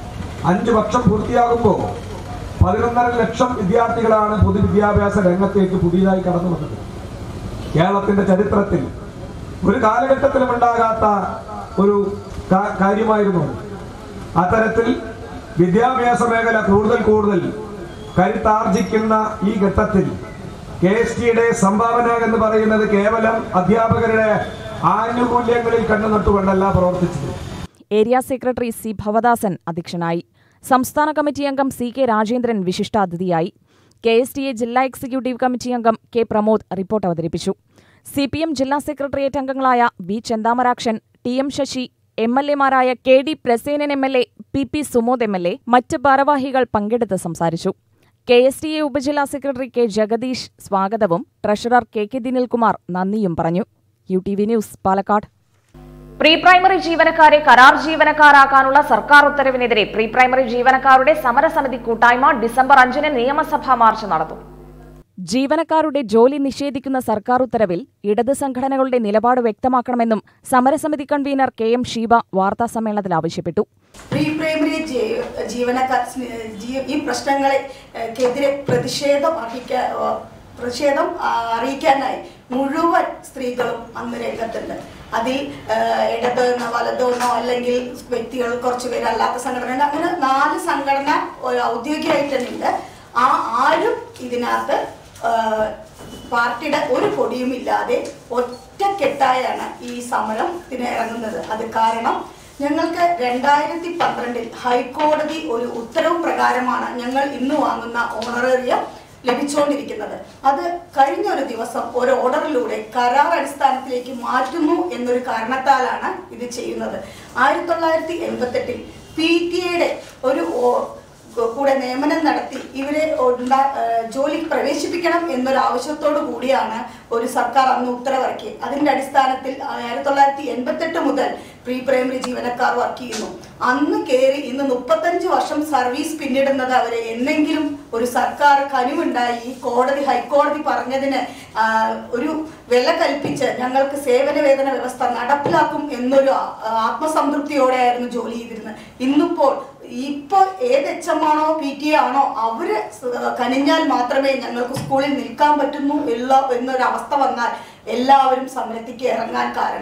അഞ്ച് വർഷം പൂർത്തിയാകുമ്പോൾ പതിനൊന്നര ലക്ഷം വിദ്യാർത്ഥികളാണ് പൊതുവിദ്യാഭ്യാസ രംഗത്തേക്ക് പുതിയതായി കടന്നു വന്നത് കേരളത്തിന്റെ ചരിത്രത്തിൽ ഒരു കാലഘട്ടത്തിലും ഉണ്ടാകാത്ത ഒരു കാ- കാര്യമായിരുന്നു അത്. അത്തരത്തിൽ വിദ്യാഭ്യാസ മേഖല കൂടുതൽ കൂടുതൽ കരുത്താർജിക്കുന്ന ഈ ഘട്ടത്തിൽ കെ എസ് ടിയുടെ സംഭാവന എന്ന് പറയുന്നത് കേവലം അധ്യാപകരുടെ ആനുകൂല്യങ്ങളിൽ കണ്ണുനട്ടുകൊണ്ടല്ല പ്രവർത്തിച്ചത് ഏരിയ സെക്രട്ടറി സി ഭവദാസൻ അധ്യക്ഷനായി സംസ്ഥാന കമ്മിറ്റി അംഗം സി കെ രാജേന്ദ്രൻ വിശിഷ്ടാതിഥിയായി കെ എസ് ടി എ ജില്ലാ എക്സിക്യൂട്ടീവ് കമ്മിറ്റി അംഗം കെ പ്രമോദ് റിപ്പോർട്ട് അവതരിപ്പിച്ചു സി പി എം ജില്ലാ സെക്രട്ടേറിയറ്റ് അംഗങ്ങളായ V Chenthamarakshan T M Sasi M L എമാരായ K D Prasenan M L A P P Sumod M L A മറ്റ് ഭാരവാഹികൾ പങ്കെടുത്ത് സംസാരിച്ചു കെ എസ് ടി എ ഉപജില്ലാ സെക്രട്ടറി കെ ജഗദീഷ് സ്വാഗതവും ട്രഷറർ കെ കെ ദിനിൽകുമാർ നന്ദിയും പറഞ്ഞു U T V news Palakkad pre primary ജീവനക്കാരെ കരാർ ജീവനക്കാരാക്കാനുള്ള സർക്കാർ ഉത്തരവിനെതിരെ പ്രീ പ്രൈമറി ജീവനക്കാരുടെ സമരസമിതി കൂട്ടായ്മ ഡിസംബർ അഞ്ചിന് നിയമസഭാ മാർച്ച് നടത്തും ജീവനക്കാരുടെ ജോലി നിഷേധിക്കുന്ന സർക്കാർ ഉത്തരവിൽ ഇടത് സംഘടനകളുടെ നിലപാട് വ്യക്തമാക്കണമെന്നും സമരസമിതി കൺവീനർ കെ എം ഷീബ വാർത്താസമ്മേളനത്തിൽ ആവശ്യപ്പെട്ടു പ്രീ പ്രൈമറി ജീ- ജീവനക്കാർ സ്നേ- ജീ- ഈ പ്രശ്നങ്ങൾക്കെതിരെ പ്രതിഷേധം അറിയിക്കാൻ പ്രതിഷേധം ആ, അറിയിക്കാനായി മുഴുവൻ സ്ത്രീകളും അന്ന് രംഗത്തുണ്ട് അതിൽ ആ, ഇടതെന്നോ വലതെന്നോ അല്ലെങ്കിൽ വ്യക്തികൾ കുറച്ച് പേര് അല്ലാത്ത സംഘടന അങ്ങനെ നാല് സംഘടന ഒരു ഔദ്യോഗികമായിട്ട് തന്നെ ഉണ്ട് ആ ആരും ഇതിനകത്ത് ആ, പാർട്ടിയുടെ ഒരു പൊടിയും ഇല്ലാതെ ഒറ്റക്കെട്ടായാണ് ഈ സമരത്തിന് ഇറങ്ങുന്നത് അത് കാരണം ഞങ്ങൾക്ക് രണ്ടായിരത്തി പന്ത്രണ്ടിൽ ഹൈക്കോടതി ഒരു ഉത്തരവ് പ്രകാരമാണ് ഞങ്ങൾ ഇന്ന് വാങ്ങുന്ന ഓണറേറിയം ലഭിച്ചുകൊണ്ടിരിക്കുന്നത് അത് കഴിഞ്ഞ ഒരു ദിവസം ഒരു ഓർഡറിലൂടെ കരാർ അടിസ്ഥാനത്തിലേക്ക് മാറ്റുന്നു എന്നൊരു കാരണത്താലാണ് ഇത് ചെയ്യുന്നത് ആയിരത്തി തൊള്ളായിരത്തി എൺപത്തെട്ടിൽ പി ടി എയുടെ ഒരു ഓ- കൂടെ നിയമനം നടത്തി ഇവരെ ഉണ്ടാ- ഏഹ് ജോലിക്ക് പ്രവേശിപ്പിക്കണം എന്നൊരു ആവശ്യത്തോടു കൂടിയാണ് ഒരു സർക്കാർ അന്ന് ഉത്തരവിറക്കി അതിന്റെ അടിസ്ഥാനത്തിൽ ആയിരത്തി തൊള്ളായിരത്തി എൺപത്തെട്ട് മുതൽ പ്രീ പ്രൈമറി ജീവനക്കാർ വർക്ക് ചെയ്യുന്നു അന്ന് കയറി ഇന്ന് മുപ്പത്തഞ്ച് വർഷം സർവീസ് പിന്നിടുന്നത് അവരെ എന്നെങ്കിലും ഒരു സർക്കാർ കനിവുണ്ടായി ഈ കോടതി ഹൈക്കോടതി പറഞ്ഞതിന് ആ, ഒരു വില കൽപ്പിച്ച് ഞങ്ങൾക്ക് സേവന വേതന വ്യവസ്ഥ നടപ്പിലാക്കും എന്നൊരു ആ- ആത്മസംതൃപ്തിയോടെയായിരുന്നു ജോലി ചെയ്തിരുന്നത് ഇന്നിപ്പോൾ ഇപ്പോൾ ഏത് എച്ച് എം ആണോ പി ടി എ ആണോ അവര് സ- കനിഞ്ഞാൽ മാത്രമേ ഞങ്ങൾക്ക് സ്കൂളിൽ നിൽക്കാൻ പറ്റുന്നു ഉള്ള എന്നൊരു അവസ്ഥ വന്നാൽ എല്ലാവരും സമരത്തിക്ക് ഇറങ്ങാൻ കാരണം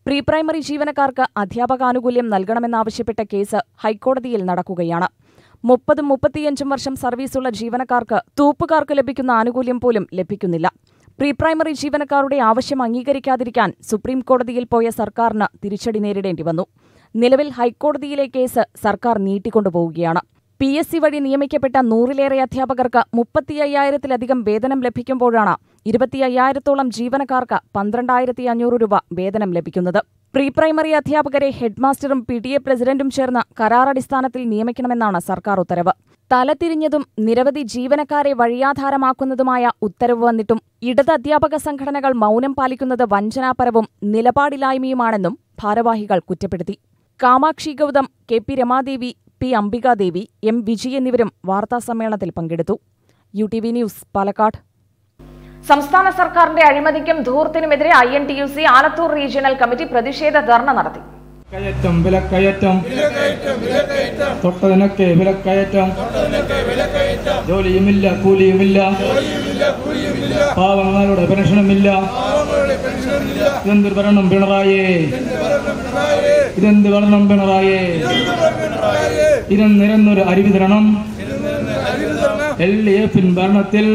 പ്രീ പ്രൈമറി ജീവനക്കാർക്ക് അധ്യാപകാനുകൂല്യം നൽകണമെന്നാവശ്യപ്പെട്ട കേസ് ഹൈക്കോടതിയിൽ നടക്കുകയാണ് മുപ്പതും മുപ്പത്തിയഞ്ചും വർഷം സർവീസുള്ള ജീവനക്കാർക്ക് തൂപ്പുകാർക്ക് ലഭിക്കുന്ന ആനുകൂല്യം പോലും ലഭിക്കുന്നില്ല പ്രീ പ്രൈമറി ജീവനക്കാരുടെ ആവശ്യം അംഗീകരിക്കാതിരിക്കാൻ സുപ്രീം കോടതിയിൽ പോയ സർക്കാരിന് തിരിച്ചടി നേരിടേണ്ടി വന്നു നിലവിൽ ഹൈക്കോടതിയിലെ കേസ് സർക്കാർ നീട്ടിക്കൊണ്ടുപോവുകയാണ് പി എസ് സി വഴി നിയമിക്കപ്പെട്ട നൂറിലേറെ അധ്യാപകർക്ക് മുപ്പത്തി അയ്യായിരത്തിലധികം വേതനം ലഭിക്കുമ്പോഴാണ് ഇരുപത്തി അയ്യായിരത്തോളം ജീവനക്കാർക്ക് പന്ത്രണ്ടായിരത്തി അഞ്ഞൂറ് രൂപ വേതനം ലഭിക്കുന്നത് പ്രീ പ്രൈമറി അധ്യാപകരെ ഹെഡ്മാസ്റ്ററും പി ടി എ പ്രസിഡന്റും ചേർന്ന് കരാറടിസ്ഥാനത്തിൽ നിയമിക്കണമെന്നാണ് സർക്കാർ ഉത്തരവ് തലതിരിഞ്ഞതും നിരവധി ജീവനക്കാരെ വഴിയാധാരമാക്കുന്നതുമായ ഉത്തരവ് വന്നിട്ടും ഇടത് അധ്യാപക സംഘടനകൾ മൗനം പാലിക്കുന്നത് വഞ്ചനാപരവും നിലപാടില്ലായ്മയുമാണെന്നും ഭാരവാഹികൾ കുറ്റപ്പെടുത്തി Kamakshi Gautam K P Ramadevi P Ambikadevi M Vijay എന്നിവരും വാർത്താസമ്മേളനത്തിൽ പങ്കെടുത്തു U T V news Palakkad സംസ്ഥാന സർക്കാരിന്റെ അഴിമതിക്കും ധൂർത്തിനുമെതിരെ I N T U C Alathur regional committee പ്രതിഷേധ ധർണ നടത്തി കയറ്റം വിലക്കയറ്റം തൊട്ടതിനൊക്കെ വിലക്കയറ്റം ജോലിയുമില്ല കൂലിയുമില്ല പാവങ്ങളുടെ പെൻഷനുമില്ല ഇതെന്ത് ഭരണം പിണറായേ ഇതെന്ത് ഭരണം പിണറായേ ഇതെന്നിരന്നൊരു അരിവിതരണം എൽ ഡി എഫിൻ ഭരണത്തിൽ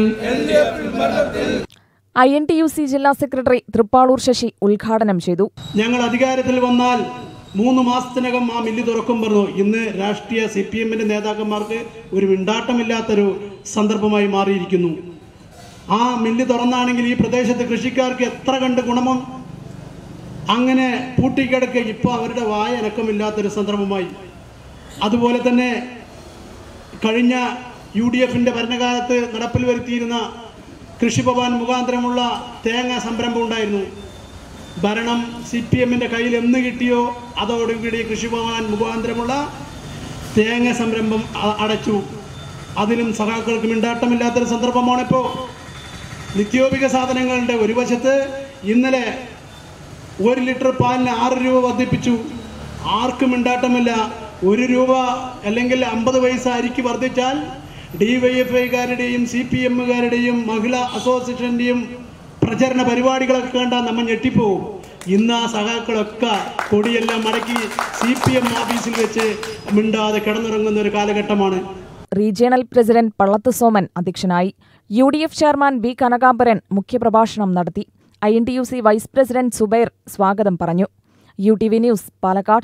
I N T U C ജില്ലാ സെക്രട്ടറി തൃപ്പാളൂർ ശശി ഉദ്ഘാടനം ചെയ്തു ഞങ്ങൾ അധികാരത്തിൽ വന്നാൽ മൂന്ന് മാസത്തിനകം ആ മില്ല് തുറക്കും പറഞ്ഞു ഇന്ന് രാഷ്ട്രീയ സി പി എമ്മിന്റെ നേതാക്കന്മാർക്ക് ഒരു മിണ്ടാട്ടമില്ലാത്തൊരു സന്ദർഭമായി മാറിയിരിക്കുന്നു ആ മില്ല് തുറന്നാണെങ്കിൽ ഈ പ്രദേശത്ത് കൃഷിക്കാർക്ക് എത്ര കണ്ട് ഗുണമോ അങ്ങനെ പൂട്ടിക്കിടക്കുക ഇപ്പോൾ അവരുടെ വായ അനക്കമില്ലാത്തൊരു സന്ദർഭമായി അതുപോലെ തന്നെ കഴിഞ്ഞ യു ഡി എഫിൻ്റെ ഭരണകാലത്ത് നടപ്പിൽ വരുത്തിയിരുന്ന കൃഷിഭവൻ മുഖാന്തരമുള്ള തേങ്ങ സംരംഭം ഉണ്ടായിരുന്നു ഭരണം സി പി എമ്മിൻ്റെ കയ്യിൽ എന്ന് കിട്ടിയോ അതോടുകൂടി കൃഷിഭവൻ മുഖാന്തരമുള്ള തേങ്ങ സംരംഭം അ- അടച്ചു അതിലും സഖാക്കൾക്ക് മിണ്ടാട്ടമില്ലാത്തൊരു സന്ദർഭമാണിപ്പോൾ നിത്യോപിക സാധനങ്ങളുടെ ഒരു വശത്ത് ഇന്നലെ ഒരു ലിറ്റർ പാലിന് ആറ് രൂപ വർദ്ധിപ്പിച്ചു ആർക്കും മിണ്ടാട്ടമില്ല ഒരു രൂപ അല്ലെങ്കിൽ അമ്പത് പൈസ അരിക്ക് വർദ്ധിച്ചാൽ ഡി വൈ എഫ് ഐക്കാരുടെയും സി പി എമ്മുകാരുടെയും മഹിളാ അസോസിയേഷൻ്റെയും പ്രചരണ പരിപാടികളൊക്കെ കണ്ടാൽ നമ്മൾ ഞെട്ടിപ്പോവും ഇന്ന് ആ സഖാക്കളൊക്കെ കൊടിയെല്ലാം മടക്കി സി പി എം ഓഫീസിൽ വെച്ച് മിണ്ടാതെ കിടന്നുറങ്ങുന്ന ഒരു കാലഘട്ടമാണ് റീജിയണൽ പ്രസിഡന്റ് പള്ളത്ത് സോമൻ അധ്യക്ഷനായി U D F chairman V Kanakambaran മുഖ്യപ്രഭാഷണം നടത്തി I N T U C vice president Subair സ്വാഗതം പറഞ്ഞു U T V news Palakkad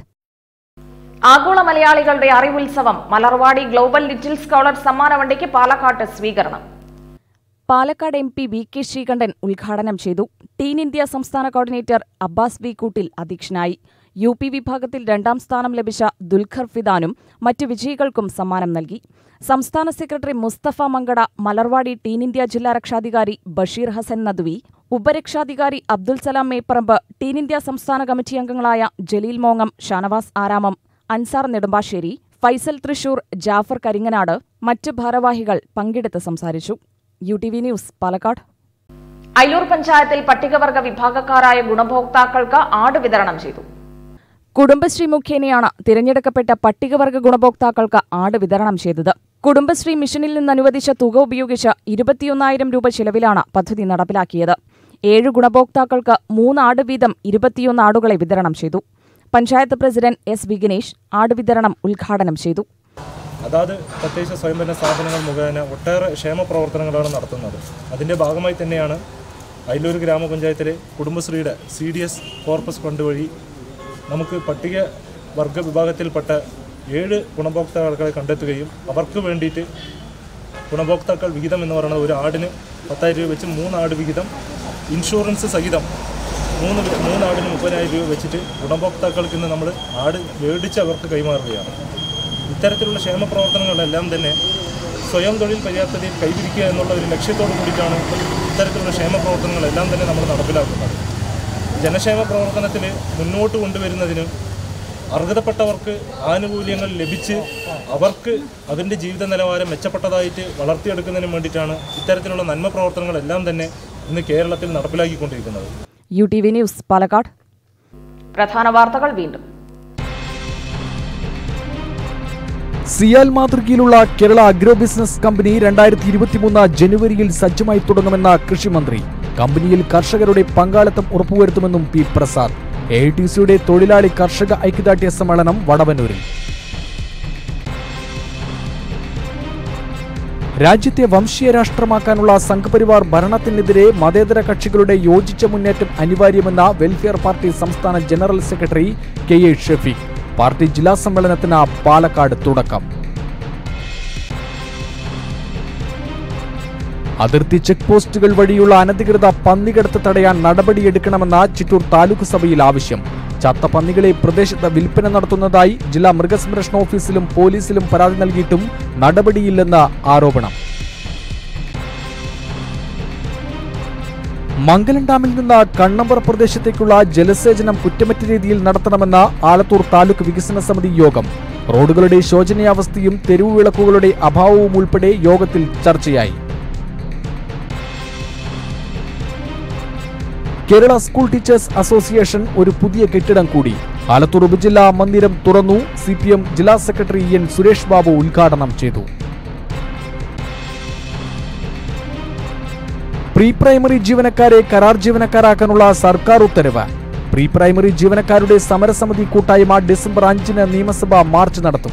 ആഗോള മലയാളികളുടെ അറിവുത്സവം മലർവാടി ഗ്ലോബൽ ലിറ്റിൽ സ്കോളർ സമ്മാന വണ്ടിക്ക് പാലക്കാട്ട് സ്വീകരണം Palakkad M P V K Sreekandan ഉദ്ഘാടനം ചെയ്തു ടീൻ ഇന്ത്യ സംസ്ഥാന കോർഡിനേറ്റർ അബ്ബാസ് വി കൂട്ടിൽ അധ്യക്ഷനായി യു പി വിഭാഗത്തിൽ രണ്ടാം സ്ഥാനം ലഭിച്ച ദുൽഖർ ഫിദാനും മറ്റു വിജയികൾക്കും സമ്മാനം നൽകി സംസ്ഥാന secretary Musthafa Mankada Malarvadi teen India ജില്ലാ രക്ഷാധികാരി ബഷീർ ഹസൻ നദ്വി ഉപരക്ഷാധികാരി അബ്ദുൽ സലാം മേപ്പറമ്പ് ടീൻ ഇന്ത്യ സംസ്ഥാന കമ്മിറ്റി അംഗങ്ങളായ ജലീൽ മോങ്ങം ഷാനവാസ് ആരാമം അൻസാർ നെടുമ്പാശ്ശേരി ഫൈസൽ തൃശൂർ ജാഫർ കരിങ്ങനാട് മറ്റ് ഭാരവാഹികൾ പങ്കെടുത്ത് സംസാരിച്ചു U T V news Palakkad Ayyur പഞ്ചായത്തിൽ പട്ടികവർഗ വിഭാഗക്കാരായ ഗുണഭോക്താക്കൾക്ക് ആട് വിതരണം ചെയ്തു കുടുംബശ്രീ മുഖേനയാണ് തിരഞ്ഞെടുക്കപ്പെട്ട പട്ടികവർഗ ഗുണഭോക്താക്കൾക്ക് ആട് വിതരണം ചെയ്തത് കുടുംബശ്രീ മിഷനിൽ നിന്ന് അനുവദിച്ച തുക ഉപയോഗിച്ച് ഇരുപത്തിയൊന്നായിരം രൂപ ചിലവിലാണ് പദ്ധതി നടപ്പിലാക്കിയത് ഏഴ് ഗുണഭോക്താക്കൾക്ക് മൂന്ന് ആട് വീതം ഇരുപത്തിയൊന്ന് ആടുകളെ വിതരണം ചെയ്തു പഞ്ചായത്ത് പ്രസിഡന്റ് എസ് വിഘ്നേഷ് ആട് വിതരണം ഉദ്ഘാടനം ചെയ്തു അതാത് തദ്ദേശ സ്വയംഭരണ സ്ഥാപനങ്ങൾ മുഖേന ഒട്ടേറെ ക്ഷേമ പ്രവർത്തനങ്ങളാണ് നടത്തുന്നത് അതിൻ്റെ ഭാഗമായി തന്നെയാണ് അയലൂർ ഗ്രാമപഞ്ചായത്തിലെ കുടുംബശ്രീയുടെ C D S corpus fund വഴി നമുക്ക് പട്ടിക വർഗ വിഭാഗത്തിൽപ്പെട്ട ഏഴ് ഗുണഭോക്താക്കളെ കണ്ടെത്തുകയും അവർക്ക് വേണ്ടിയിട്ട് ഗുണഭോക്താക്കൾ വിഹിതം എന്ന് പറയുന്നത് ഒരു ആടിന് പത്തായിരം രൂപ വെച്ച് മൂന്ന് ആട് വിഹിതം ഇൻഷുറൻസ് സഹിതം മൂന്ന് വി- മൂന്ന് ആടിന് മുപ്പതിനായിരം രൂപ വെച്ചിട്ട് ഗുണഭോക്താക്കൾക്ക് ഇന്ന് നമ്മൾ ആട് മേടിച്ച് അവർക്ക് കൈമാറുകയാണ് ഇത്തരത്തിലുള്ള ക്ഷേമ പ്രവർത്തനങ്ങളെല്ലാം തന്നെ സ്വയം തൊഴിൽ പര്യാപ്തതയിൽ കൈവരിക്കുക എന്നുള്ള ഒരു ലക്ഷ്യത്തോടു കൂടിയിട്ടാണ് ഇത്തരത്തിലുള്ള ക്ഷേമ പ്രവർത്തനങ്ങളെല്ലാം തന്നെ നമ്മൾ നടപ്പിലാക്കുന്നത് ജനക്ഷേമ പ്രവർത്തനത്തിൽ മുന്നോട്ട് കൊണ്ടുവരുന്നതിന് അർഹതപ്പെട്ടവർക്ക് ആനുകൂല്യങ്ങൾ ലഭിച്ച് അവർക്ക് അതിൻ്റെ ജീവിത നിലവാരം മെച്ചപ്പെട്ടതായിട്ട് വളർത്തിയെടുക്കുന്നതിന് വേണ്ടിയിട്ടാണ് ഇത്തരത്തിലുള്ള നന്മ പ്രവർത്തനങ്ങളെല്ലാം തന്നെ ഇന്ന് കേരളത്തിൽ നടപ്പിലാക്കിക്കൊണ്ടിരിക്കുന്നത് U T V news Palakkad പ്രധാന വാർത്തകൾ വീണ്ടും സിയാൽ മാതൃകയിലുള്ള കേരള അഗ്രോ ബിസിനസ് കമ്പനി രണ്ടായിരത്തി ഇരുപത്തിമൂന്ന് ജനുവരിയിൽ സജ്ജമായി തുടങ്ങുമെന്ന കൃഷിമന്ത്രി കമ്പനിയിൽ കർഷകരുടെ പങ്കാളിത്തം ഉറപ്പുവരുത്തുമെന്നും P Prasad A I T സിയുടെ തൊഴിലാളി കർഷക ഐക്യദാർഢ്യ സമ്മേളനം വടവന്നൂരിൽ രാജ്യത്തെ വംശീയ രാഷ്ട്രമാക്കാനുള്ള സംഘപരിവാർ ഭരണത്തിനെതിരെ മതേതര കക്ഷികളുടെ യോജിച്ച മുന്നേറ്റം അനിവാര്യമെന്ന വെൽഫെയർ പാർട്ടി സംസ്ഥാന general secretary K A Shafeeq party ജില്ലാ സമ്മേളനത്തിന് പാലക്കാട് തുടക്കം അതിർത്തി ചെക്ക് പോസ്റ്റുകൾ വഴിയുള്ള അനധികൃത പന്നികടത്ത് തടയാൻ നടപടിയെടുക്കണമെന്ന ചിറ്റൂർ താലൂക്ക് സഭയിൽ ആവശ്യം ചത്ത പന്നികളെ പ്രദേശത്ത് വിൽപ്പന നടത്തുന്നതായി ജില്ലാ മൃഗസംരക്ഷണ ഓഫീസിലും പോലീസിലും പരാതി നൽകിയിട്ടും നടപടിയില്ലെന്ന് ആരോപണം മംഗലം ഡാമിൽ നിന്ന് കണ്ണമ്പറ പ്രദേശത്തേക്കുള്ള ജലസേചനം കുറ്റമറ്റ രീതിയിൽ നടത്തണമെന്ന ആലത്തൂർ താലൂക്ക് വികസന സമിതി യോഗം റോഡുകളുടെ ശോചനീയാവസ്ഥയും തെരുവു വിളക്കുകളുടെ അഭാവവും ഉൾപ്പെടെ യോഗത്തിൽ ചർച്ചയായി കേരള സ്കൂൾ ടീച്ചേഴ്സ് അസോസിയേഷൻ ഒരു പുതിയ കെട്ടിടം കൂടി ആലത്തൂർ ഉപജില്ലാ മന്ദിരം തുറന്നു സി പി എം ജില്ലാ സെക്രട്ടറി എൻ സുരേഷ് ബാബു ഉദ്ഘാടനം ചെയ്തു പ്രീ പ്രൈമറി ജീവനക്കാരെ കരാർ ജീവനക്കാരാക്കാനുള്ള സർക്കാർ ഉത്തരവ് പ്രീ പ്രൈമറി ജീവനക്കാരുടെ സമരസമിതി കൂട്ടായ്മ ഡിസംബർ അഞ്ചിന് നിയമസഭ മാർച്ച് നടത്തും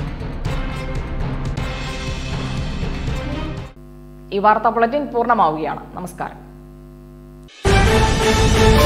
ഈ വാർത്താ ബുള്ളറ്റിൻ പൂർണ്ണമാവുകയാണ് നമസ്കാരം